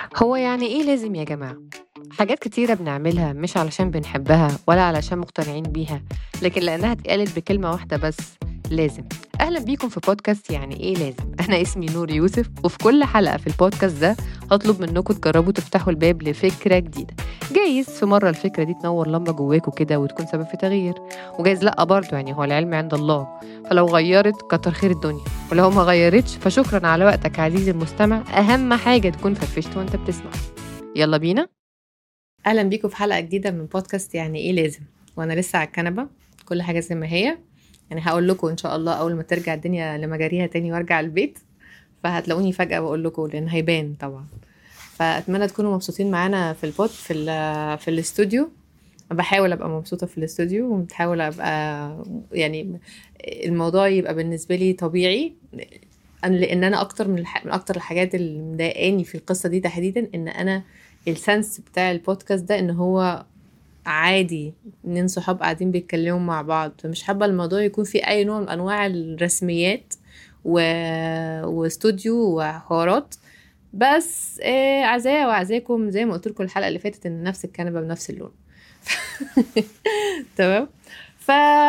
هو يعني إيه لازم يا جماعة؟ حاجات كتيرة بنعملها مش علشان بنحبها ولا علشان مقتنعين بيها لكن لأنها اتقالت بكلمة واحدة بس لازم أهلا بيكم في بودكاست يعني إيه لازم أنا اسمي نور يوسف وفي كل حلقة في البودكاست ده هطلب منكم تجربوا تفتحوا الباب لفكرة جديدة جايز في مرة الفكرة دي تنور لمبة جواكوا كده وتكون سبب في تغيير وجايز لأ برضه يعني هو العلم عند الله فلو غيرت كتر خير الدنيا ولو ما غيرتش فشكرا على وقتك عزيزي المستمع أهم حاجة تكون فرفشت وانت بتسمع يلا بينا اهلا بيكم في حلقه جديده من بودكاست يعني ايه لازم وانا لسه على الكنبه كل حاجه زي ما هي يعني هقول لكم ان شاء الله اول ما ترجع الدنيا لمجاريها تاني وارجع البيت فهتلاقوني فجاه بقول لكم لان هيبان طبعا فاتمنى تكونوا مبسوطين معانا في البود في ال في الاستوديو بحاول ابقى مبسوطه في الاستوديو وبحاول ابقى يعني الموضوع يبقى بالنسبه لي طبيعي لان انا اكتر من, الح... من اكتر الحاجات اللي مضايقاني في القصه دي تحديدا ان انا السنس بتاع البودكاست ده ان هو عادي اتنين صحاب قاعدين بيتكلموا مع بعض فمش حابة الموضوع يكون فيه أي نوع من أنواع الرسميات و... واستوديو وحوارات بس آه عزايا وعزاكم زي ما قلت لكم الحلقة اللي فاتت إن نفس الكنبة بنفس اللون تمام ف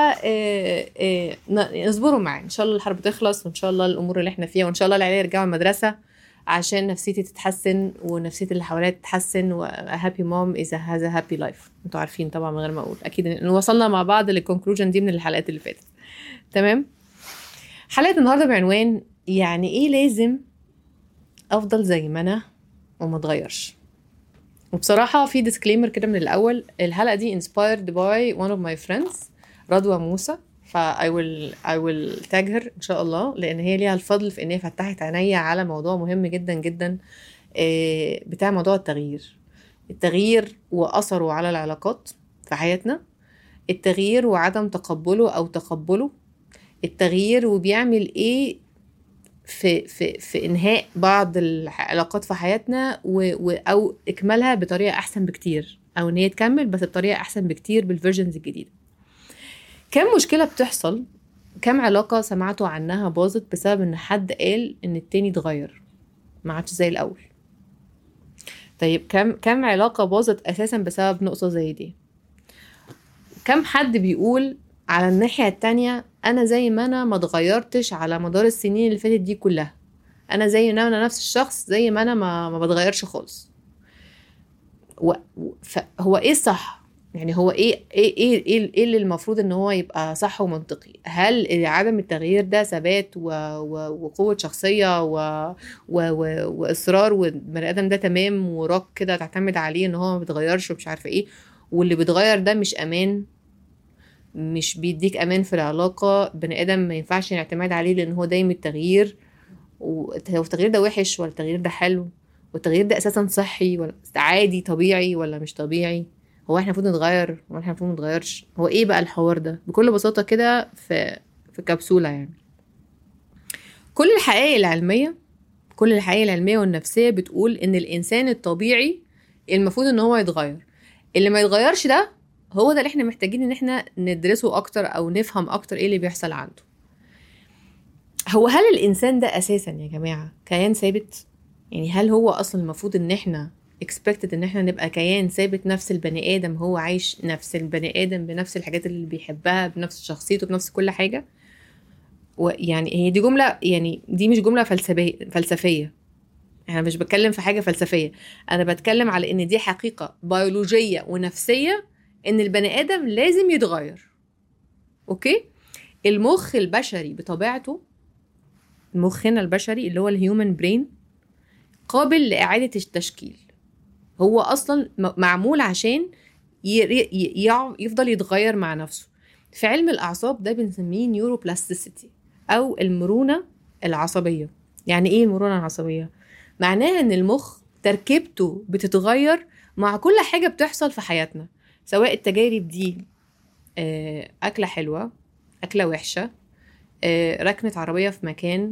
اصبروا معايا ان شاء الله الحرب تخلص وان شاء الله الامور اللي احنا فيها وان شاء الله العيال يرجعوا المدرسه عشان نفسيتي تتحسن ونفسيه اللي حواليا تتحسن و happy mom is a has a happy life انتوا عارفين طبعا من غير ما اقول اكيد ان وصلنا مع بعض للكونكلوجن دي من الحلقات اللي فاتت تمام حلقه النهارده بعنوان يعني ايه لازم افضل زي ما انا وما اتغيرش وبصراحة في ديسكليمر كده من الأول الحلقة دي inspired by one of my friends رضوى موسى ف I will I will tag her إن شاء الله لأن هي ليها الفضل في إن هي فتحت عينيا على موضوع مهم جدا جدا بتاع موضوع التغيير التغيير وأثره على العلاقات في حياتنا التغيير وعدم تقبله أو تقبله التغيير وبيعمل إيه في في في انهاء بعض العلاقات في حياتنا و, و او اكمالها بطريقه احسن بكتير او ان هي تكمل بس بطريقه احسن بكتير بالفيرجنز الجديده كم مشكله بتحصل كم علاقه سمعتوا عنها باظت بسبب ان حد قال ان التاني اتغير ما عادش زي الاول طيب كم كم علاقه باظت اساسا بسبب نقطه زي دي كم حد بيقول على الناحيه التانية انا زي ما انا ما اتغيرتش على مدار السنين اللي فاتت دي كلها انا زي ما انا نفس الشخص زي ما انا ما, ما بتغيرش خالص و... فهو ايه الصح يعني هو ايه ايه ايه ايه, إيه اللي المفروض ان هو يبقى صح ومنطقي هل عدم التغيير ده ثبات و... و... وقوه شخصيه و... و... و... واصرار والبني ادم ده تمام وراك كده تعتمد عليه ان هو ما بيتغيرش ومش عارفه ايه واللي بيتغير ده مش امان مش بيديك امان في العلاقه بني ادم ما ينفعش الاعتماد عليه لان هو دايم التغيير والتغيير ده وحش ولا التغيير ده حلو والتغيير ده اساسا صحي ولا عادي طبيعي ولا مش طبيعي هو احنا المفروض نتغير ولا احنا المفروض نتغيرش هو ايه بقى الحوار ده بكل بساطه كده في في كبسوله يعني كل الحقائق العلميه كل الحقائق العلميه والنفسيه بتقول ان الانسان الطبيعي المفروض ان هو يتغير اللي ما يتغيرش ده هو ده اللي احنا محتاجين ان احنا ندرسه اكتر او نفهم اكتر ايه اللي بيحصل عنده هو هل الانسان ده اساسا يا جماعه كيان ثابت يعني هل هو اصلا المفروض ان احنا expected ان احنا نبقى كيان ثابت نفس البني ادم هو عايش نفس البني ادم بنفس الحاجات اللي بيحبها بنفس شخصيته بنفس كل حاجه ويعني هي دي جمله يعني دي مش جمله فلسفيه فلسفيه انا مش بتكلم في حاجه فلسفيه انا بتكلم على ان دي حقيقه بيولوجيه ونفسيه ان البني ادم لازم يتغير اوكي المخ البشري بطبيعته مخنا البشري اللي هو الهيومن برين قابل لاعاده التشكيل هو اصلا معمول عشان يفضل يتغير مع نفسه في علم الاعصاب ده بنسميه نيوروبلاستيسيتي او المرونه العصبيه يعني ايه المرونه العصبيه معناها ان المخ تركيبته بتتغير مع كل حاجه بتحصل في حياتنا سواء التجارب دي أكلة حلوة أكلة وحشة ركنة عربية في مكان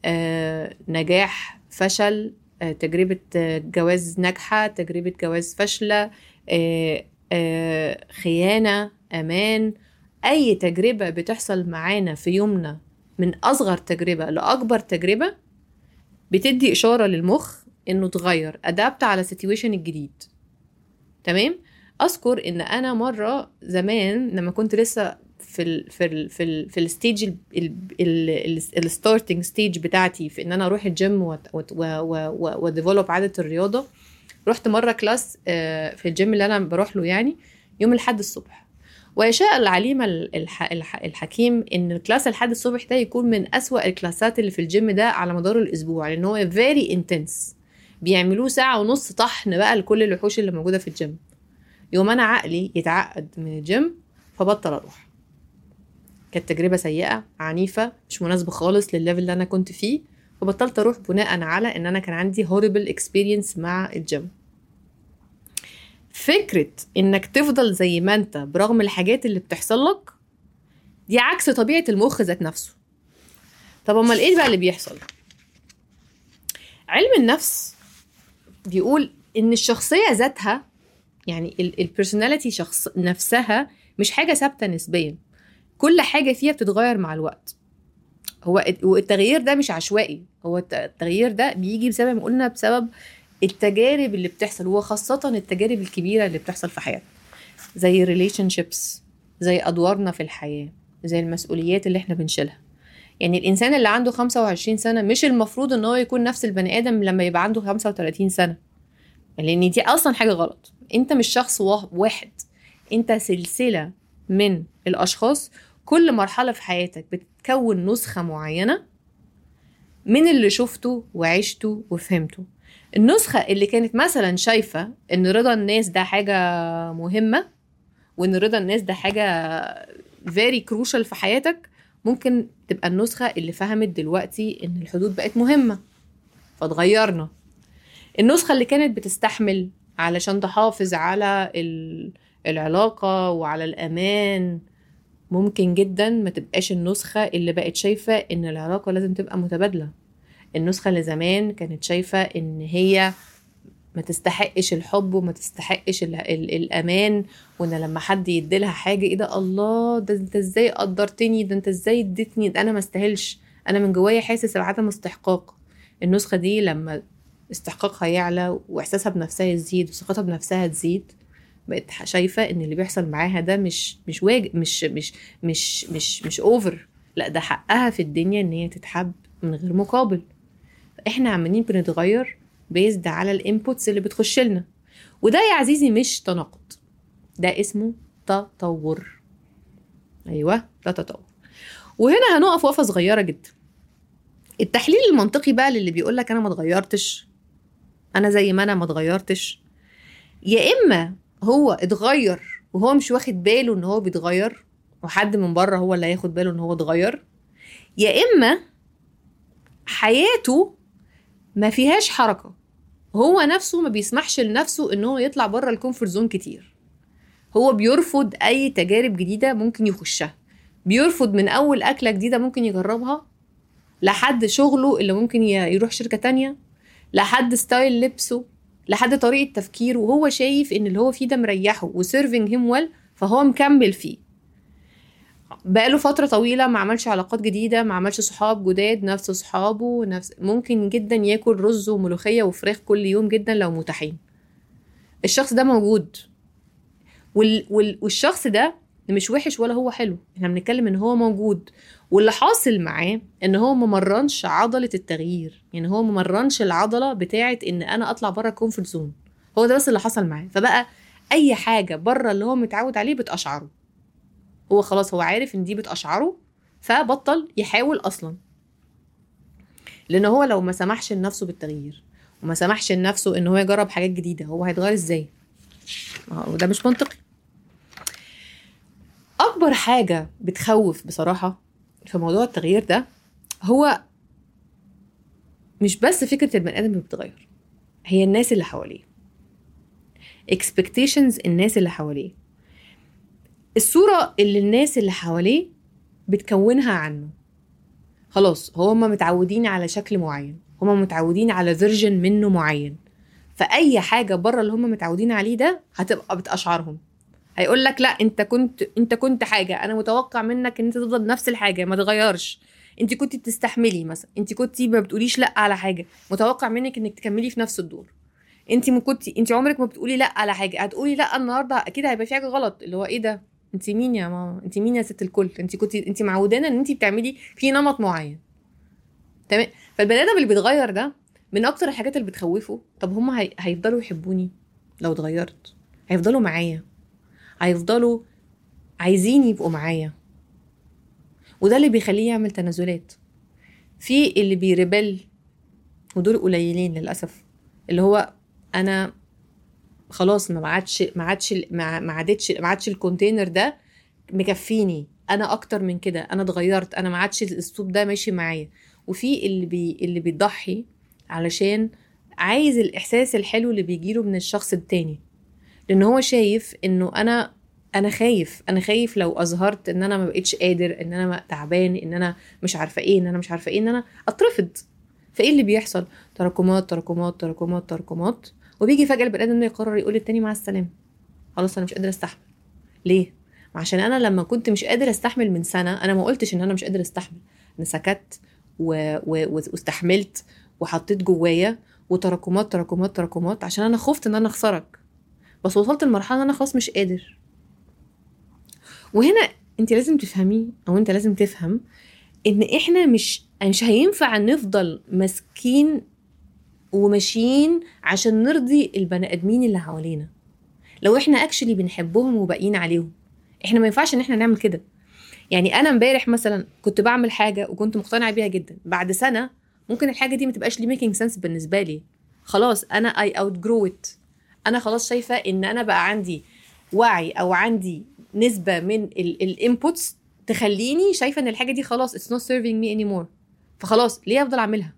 نجاح فشل تجربة جواز ناجحة تجربة جواز فاشلة خيانة أمان أي تجربة بتحصل معانا في يومنا من أصغر تجربة لأكبر تجربة بتدي إشارة للمخ انه تغير ادابت على السيتويشن الجديد تمام اذكر ان انا مره زمان لما كنت لسه في ال في ال في ال في الستيج الستارتنج ستيج بتاعتي في ان انا اروح الجيم وديفلوب عاده الرياضه رحت مره كلاس آه، في الجيم اللي انا بروح له يعني يوم الاحد الصبح ويشاء العليم الح الح الحكيم ان الكلاس الحد الصبح ده يكون من اسوا الكلاسات اللي في الجيم ده على مدار الاسبوع لان هو فيري انتنس بيعملوه ساعه ونص طحن بقى لكل الوحوش اللي موجوده في الجيم يوم انا عقلي يتعقد من الجيم فبطل اروح كانت تجربه سيئه عنيفه مش مناسبه خالص للليفل اللي انا كنت فيه فبطلت اروح بناء على ان انا كان عندي هوريبل اكسبيرينس مع الجيم فكرة انك تفضل زي ما انت برغم الحاجات اللي بتحصل لك دي عكس طبيعة المخ ذات نفسه طب امال ايه بقى اللي بيحصل علم النفس بيقول ان الشخصية ذاتها يعني البيرسوناليتي شخص نفسها مش حاجة ثابتة نسبيا كل حاجة فيها بتتغير مع الوقت هو التغيير ده مش عشوائي هو التغيير ده بيجي بسبب ما قلنا بسبب التجارب اللي بتحصل وخاصة التجارب الكبيرة اللي بتحصل في حياتنا زي ريليشن شيبس زي أدوارنا في الحياة زي المسؤوليات اللي احنا بنشيلها يعني الإنسان اللي عنده 25 سنة مش المفروض إن هو يكون نفس البني آدم لما يبقى عنده 35 سنة لأن دي أصلا حاجة غلط أنت مش شخص واحد أنت سلسلة من الأشخاص كل مرحلة في حياتك بتكون نسخة معينة من اللي شفته وعشته وفهمته النسخة اللي كانت مثلا شايفة ان رضا الناس ده حاجة مهمة وان رضا الناس ده حاجة very crucial في حياتك ممكن تبقى النسخة اللي فهمت دلوقتي ان الحدود بقت مهمة فتغيرنا النسخة اللي كانت بتستحمل علشان تحافظ على العلاقة وعلى الأمان ممكن جدا ما تبقاش النسخة اللي بقت شايفة ان العلاقة لازم تبقى متبادلة النسخة اللي زمان كانت شايفة ان هي ما تستحقش الحب وما تستحقش ال ال الامان وان لما حد يديلها حاجه ايه ده الله ده انت ازاي قدرتني ده انت ازاي اديتني ده انا ما استاهلش انا من جوايا حاسس بعدم استحقاق النسخه دي لما استحقاقها يعلى واحساسها بنفسها يزيد وثقتها بنفسها تزيد بقت شايفه ان اللي بيحصل معاها ده مش مش واجب مش مش مش مش مش اوفر لا ده حقها في الدنيا ان هي تتحب من غير مقابل احنا عمالين بنتغير بيزد على الانبوتس اللي بتخش لنا وده يا عزيزي مش تناقض ده اسمه تطور ايوه ده تطور وهنا هنقف وقفه صغيره جدا التحليل المنطقي بقى للي بيقول لك انا ما اتغيرتش انا زي ما انا ما اتغيرتش يا اما هو اتغير وهو مش واخد باله ان هو بيتغير وحد من بره هو اللي هياخد باله ان هو اتغير يا اما حياته ما فيهاش حركه هو نفسه ما بيسمحش لنفسه ان هو يطلع بره الكومفورت زون كتير هو بيرفض اي تجارب جديده ممكن يخشها بيرفض من اول اكله جديده ممكن يجربها لحد شغله اللي ممكن يروح شركه تانية لحد ستايل لبسه لحد طريقه تفكيره وهو شايف ان اللي هو فيه ده مريحه وسيرفنج هيم ويل فهو مكمل فيه بقاله فترة طويلة ما عملش علاقات جديدة ما عملش صحاب جداد نفس صحابه نفس ممكن جدا ياكل رز وملوخية وفراخ كل يوم جدا لو متاحين الشخص ده موجود وال... وال... والشخص ده مش وحش ولا هو حلو احنا بنتكلم ان هو موجود واللي حاصل معاه ان هو ممرنش عضلة التغيير يعني هو ممرنش العضلة بتاعت ان انا اطلع بره الكومفورت زون هو ده بس اللي حصل معاه فبقى اي حاجة بره اللي هو متعود عليه بتقشعره هو خلاص هو عارف ان دي بتقشعره فبطل يحاول اصلا لان هو لو ما سمحش لنفسه بالتغيير وما سمحش لنفسه ان هو يجرب حاجات جديده هو هيتغير ازاي وده مش منطقي اكبر حاجه بتخوف بصراحه في موضوع التغيير ده هو مش بس فكره البني ادم اللي بتتغير هي الناس اللي حواليه expectations الناس اللي حواليه الصورة اللي الناس اللي حواليه بتكونها عنه خلاص هما متعودين على شكل معين هما متعودين على فيرجن منه معين فأي حاجة بره اللي هما متعودين عليه ده هتبقى بتأشعرهم هيقول لك لا انت كنت انت كنت حاجة انا متوقع منك ان انت تفضل نفس الحاجة ما تغيرش انت كنت بتستحملي مثلا انت كنت ما بتقوليش لا على حاجه متوقع منك انك تكملي في نفس الدور انت ما كنت انت عمرك ما بتقولي لا على حاجه هتقولي لا النهارده اكيد هيبقى في حاجه غلط اللي هو ايه ده انت مين يا ماما انت مين يا ست الكل انت كنت انت معودانا ان انت بتعملي في نمط معين تمام فالبني ادم اللي بيتغير ده من اكتر الحاجات اللي بتخوفه طب هم هي... هيفضلوا يحبوني لو اتغيرت هيفضلوا معايا هيفضلوا عايزين يبقوا معايا وده اللي بيخليه يعمل تنازلات في اللي بيربل ودول قليلين للاسف اللي هو انا خلاص ما عادش ما عادش ما عادتش ما عادش الكونتينر ده مكفيني انا اكتر من كده انا اتغيرت انا ما عادش الاسلوب ده ماشي معايا وفي اللي بي اللي بيضحي علشان عايز الاحساس الحلو اللي بيجيله من الشخص التاني لان هو شايف انه انا انا خايف انا خايف لو اظهرت ان انا ما بقتش قادر ان انا تعبان ان انا مش عارفه ايه ان انا مش عارفه ايه ان انا اترفض فايه اللي بيحصل تراكمات تراكمات تراكمات تراكمات وبيجي فجاه البني ادم يقرر يقول للتاني مع السلامه خلاص انا مش قادر استحمل ليه عشان انا لما كنت مش قادر استحمل من سنه انا ما قلتش ان انا مش قادر استحمل انا سكت و... و... واستحملت وحطيت جوايا وتراكمات تراكمات تراكمات عشان انا خفت ان انا اخسرك بس وصلت لمرحله ان انا خلاص مش قادر وهنا انت لازم تفهمي او انت لازم تفهم ان احنا مش مش هينفع نفضل ماسكين وماشيين عشان نرضي البني ادمين اللي حوالينا لو احنا اكشلي بنحبهم وباقيين عليهم احنا ما ينفعش ان احنا نعمل كده يعني انا امبارح مثلا كنت بعمل حاجه وكنت مقتنعه بيها جدا بعد سنه ممكن الحاجه دي ما تبقاش لي ميكينج سنس بالنسبه لي خلاص انا اي اوت جرو ات انا خلاص شايفه ان انا بقى عندي وعي او عندي نسبه من الانبوتس تخليني شايفه ان الحاجه دي خلاص اتس نوت سيرفينج مي اني مور فخلاص ليه افضل اعملها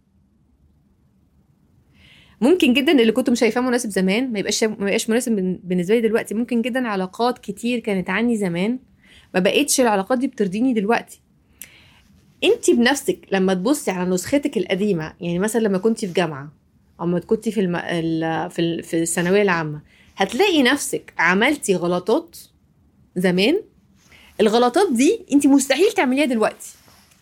ممكن جدا اللي كنت مش شايفاه مناسب زمان ما يبقاش ما يبقاش مناسب بالنسبه لي دلوقتي ممكن جدا علاقات كتير كانت عني زمان ما بقتش العلاقات دي بترضيني دلوقتي انت بنفسك لما تبصي على نسختك القديمه يعني مثلا لما كنت في جامعه او لما كنت في الم... في في الثانويه العامه هتلاقي نفسك عملتي غلطات زمان الغلطات دي انت مستحيل تعمليها دلوقتي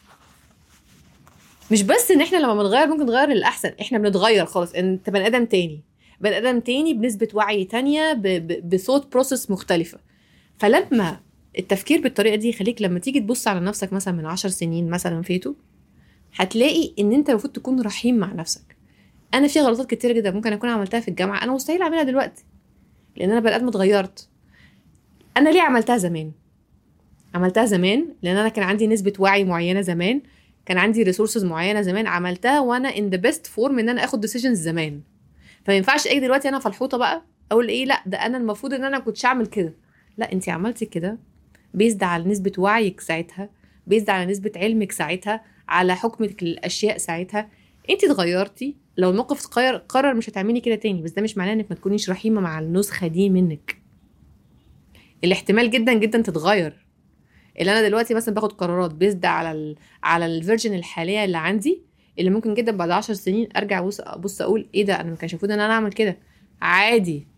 مش بس ان احنا لما بنغير ممكن نغير للاحسن احنا بنتغير خالص انت بني ادم تاني بني ادم تاني بنسبه وعي تانية بصوت بروسس مختلفه فلما التفكير بالطريقه دي يخليك لما تيجي تبص على نفسك مثلا من عشر سنين مثلا فاتوا هتلاقي ان انت المفروض تكون رحيم مع نفسك انا في غلطات كتير جدا ممكن اكون عملتها في الجامعه انا مستحيل اعملها دلوقتي لان انا بني ادم اتغيرت انا ليه عملتها زمان عملتها زمان لان انا كان عندي نسبه وعي معينه زمان كان عندي ريسورسز معينه زمان عملتها وانا ان ذا بيست فورم ان انا اخد ديسيجنز زمان فما ينفعش اجي دلوقتي انا فالحوطه بقى اقول ايه لا ده انا المفروض ان انا كنتش اعمل كده لا انت عملتي كده بيزد على نسبه وعيك ساعتها بيزد على نسبه علمك ساعتها على حكمك للاشياء ساعتها انت اتغيرتي لو الموقف اتغير قرر مش هتعملي كده تاني بس ده مش معناه انك ما تكونيش رحيمه مع النسخه دي منك الاحتمال جدا جدا تتغير اللي انا دلوقتي مثلا باخد قرارات بيزد على ال على الفيرجن الحاليه اللي عندي اللي ممكن جدا بعد عشر سنين ارجع ابص ابص اقول ايه ده انا ما كانش المفروض ان انا اعمل كده عادي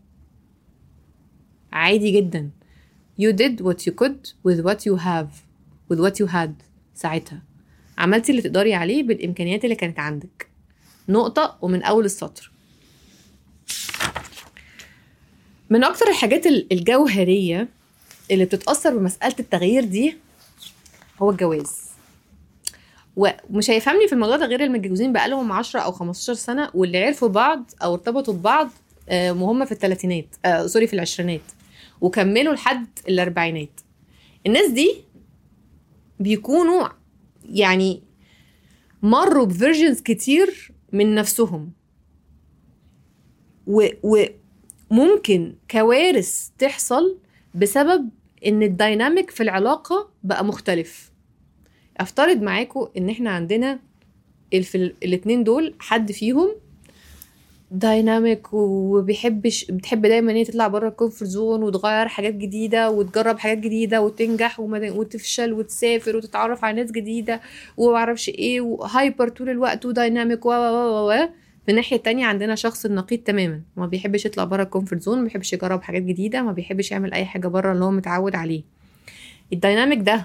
عادي جدا you did what you could with what you have with what you had ساعتها عملتي اللي تقدري عليه بالامكانيات اللي كانت عندك نقطه ومن اول السطر من اكتر الحاجات الجوهريه اللي بتتاثر بمساله التغيير دي هو الجواز ومش هيفهمني في الموضوع ده غير المتجوزين بقالهم 10 او 15 سنه واللي عرفوا بعض او ارتبطوا ببعض آه، وهم في الثلاثينات آه سوري في العشرينات وكملوا لحد الاربعينات الناس دي بيكونوا يعني مروا بفيرجنز كتير من نفسهم وممكن كوارث تحصل بسبب ان الدايناميك في العلاقه بقى مختلف افترض معاكم ان احنا عندنا الاتنين دول حد فيهم دايناميك وبيحبش بتحب دايما ان هي تطلع بره الكومفورت زون وتغير حاجات جديده وتجرب حاجات جديده وتنجح وتفشل وتسافر وتتعرف على ناس جديده ومعرفش ايه وهايبر طول الوقت ودايناميك و و و في الناحيه التانية عندنا شخص نقيض تماما ما بيحبش يطلع بره الكومفورت زون ما بيحبش يجرب حاجات جديده ما بيحبش يعمل اي حاجه بره اللي هو متعود عليه الدايناميك ده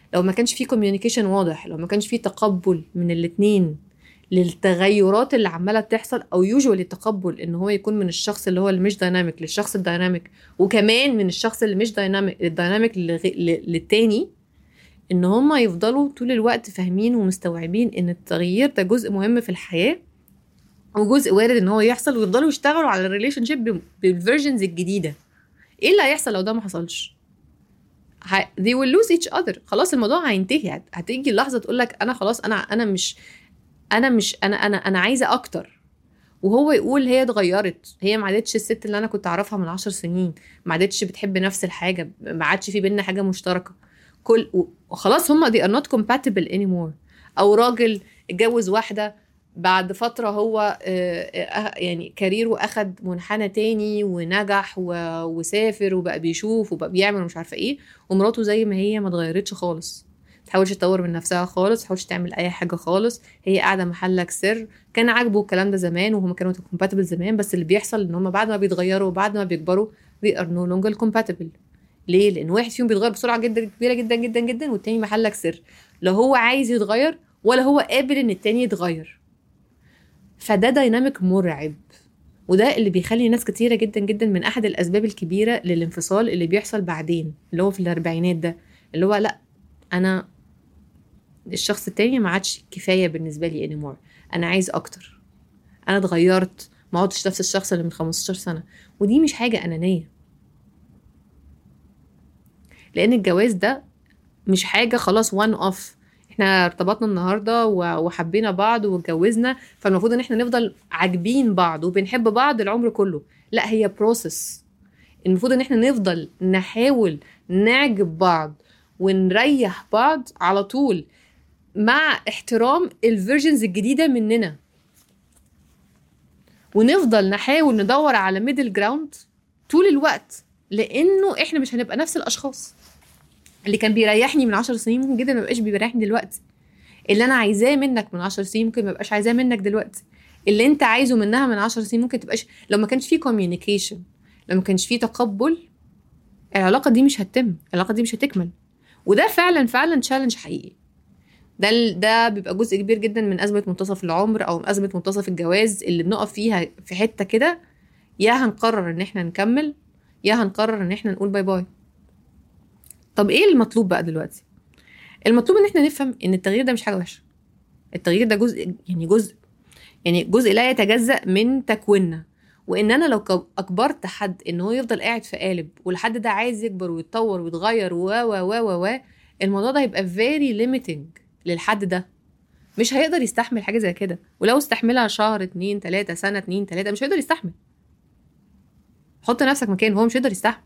لو ما كانش في كوميونيكيشن واضح لو ما كانش في تقبل من الاتنين للتغيرات اللي عماله تحصل او يوجوالي التقبل ان هو يكون من الشخص اللي هو اللي مش دايناميك للشخص الدايناميك وكمان من الشخص اللي مش دايناميك الدايناميك للتاني ان هما يفضلوا طول الوقت فاهمين ومستوعبين ان التغيير ده جزء مهم في الحياه وجزء وارد ان هو يحصل ويفضلوا يشتغلوا على الريليشن شيب بالفيرجنز الجديده ايه اللي هيحصل لو ده ما حصلش they will lose each other خلاص الموضوع هينتهي هتيجي اللحظه تقول لك انا خلاص انا انا مش انا مش انا انا انا عايزه اكتر وهو يقول هي اتغيرت هي ما عادتش الست اللي انا كنت اعرفها من عشر سنين ما عادتش بتحب نفس الحاجه ما عادش في بينا حاجه مشتركه كل وخلاص هم they are not compatible anymore او راجل اتجوز واحده بعد فترة هو يعني كاريره أخد منحنى تاني ونجح وسافر وبقى بيشوف وبقى بيعمل ومش عارفة ايه ومراته زي ما هي ما اتغيرتش خالص تحاولش تطور من نفسها خالص تحاولش تعمل اي حاجه خالص هي قاعده محلك سر كان عاجبه الكلام ده زمان وهم كانوا كومباتبل زمان بس اللي بيحصل ان هم بعد ما بيتغيروا وبعد ما بيكبروا they are no longer compatible ليه لان واحد فيهم بيتغير بسرعه جدا كبيره جدا جدا جدا والتاني محلك سر لا هو عايز يتغير ولا هو قابل ان التاني يتغير فده دايناميك مرعب وده اللي بيخلي ناس كتيرة جدا جدا من أحد الأسباب الكبيرة للانفصال اللي بيحصل بعدين اللي هو في الأربعينات ده اللي هو لأ أنا الشخص التاني ما عادش كفايه بالنسبه لي انيمور انا عايز اكتر انا اتغيرت ما عدتش نفس الشخص اللي من 15 سنه ودي مش حاجه انانيه لان الجواز ده مش حاجه خلاص وان اوف احنا ارتبطنا النهارده وحبينا بعض واتجوزنا فالمفروض ان احنا نفضل عاجبين بعض وبنحب بعض العمر كله لا هي بروسس المفروض ان احنا نفضل نحاول نعجب بعض ونريح بعض على طول مع احترام الفيرجنز الجديده مننا ونفضل نحاول ندور على ميدل جراوند طول الوقت لانه احنا مش هنبقى نفس الاشخاص اللي كان بيريحني من عشر سنين ممكن جدا ما يبقاش بيريحني دلوقتي اللي انا عايزاه منك من عشر سنين ممكن ما يبقاش عايزاه منك دلوقتي اللي انت عايزه منها من عشر سنين ممكن تبقاش لو ما كانش فيه كوميونيكيشن لو ما كانش فيه تقبل العلاقه دي مش هتتم العلاقه دي مش هتكمل وده فعلا فعلا تشالنج حقيقي ده ده بيبقى جزء كبير جدا من ازمه منتصف العمر او ازمه منتصف الجواز اللي بنقف فيها في حته كده يا هنقرر ان احنا نكمل يا هنقرر ان احنا نقول باي باي طب ايه المطلوب بقى دلوقتي المطلوب ان احنا نفهم ان التغيير ده مش حاجه وحشه التغيير ده جزء يعني جزء يعني جزء لا يتجزا من تكويننا وان انا لو اجبرت حد ان هو يفضل قاعد في قالب والحد ده عايز يكبر ويتطور ويتغير و و و و الموضوع ده هيبقى very limiting للحد ده مش هيقدر يستحمل حاجه زي كده ولو استحملها شهر اتنين تلاته سنه اتنين تلاته مش هيقدر يستحمل حط نفسك مكانه هو مش هيقدر يستحمل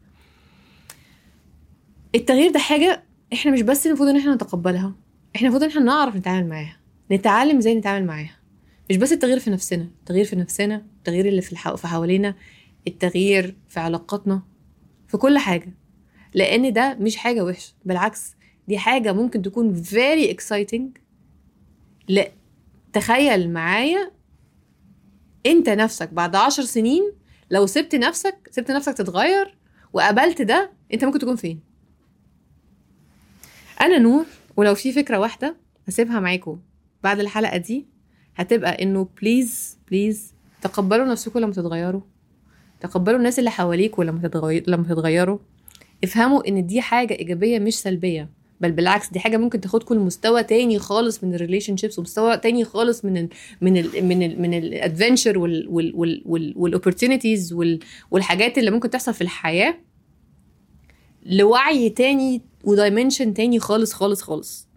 التغيير ده حاجه احنا مش بس المفروض ان احنا نتقبلها احنا المفروض ان احنا نعرف نتعامل معاها نتعلم ازاي نتعامل معاها مش بس التغيير في نفسنا التغيير في نفسنا التغيير اللي في الحق في حوالينا التغيير في علاقاتنا في كل حاجه لان ده مش حاجه وحشه بالعكس دي حاجة ممكن تكون very exciting لا تخيل معايا انت نفسك بعد عشر سنين لو سبت نفسك سبت نفسك تتغير وقبلت ده انت ممكن تكون فين انا نور ولو في فكرة واحدة هسيبها معاكم بعد الحلقة دي هتبقى انه بليز بليز تقبلوا نفسكم لما تتغيروا تقبلوا الناس اللي حواليكوا لما لما تتغيروا افهموا ان دي حاجة ايجابية مش سلبية بل بالعكس دي حاجه ممكن تاخدكم لمستوى تاني خالص من الريليشن شيبس ومستوى تاني خالص من ال من ال من ال من الادفنتشر والاوبورتونيتيز والحاجات اللي ممكن تحصل في الحياه لوعي تاني ودايمنشن تاني خالص خالص خالص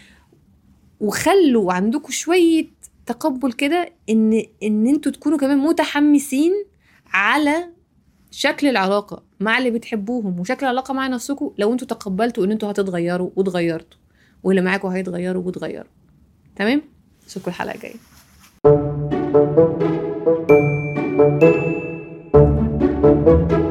وخلوا عندكم شويه تقبل كده ان ان انتوا تكونوا كمان متحمسين على شكل العلاقه مع اللي بتحبوهم وشكل العلاقه مع نفسكم لو انتوا تقبلتوا ان انتوا هتتغيروا واتغيرتوا واللي معاكم هيتغيروا واتغيروا تمام اشوفكم الحلقه الجايه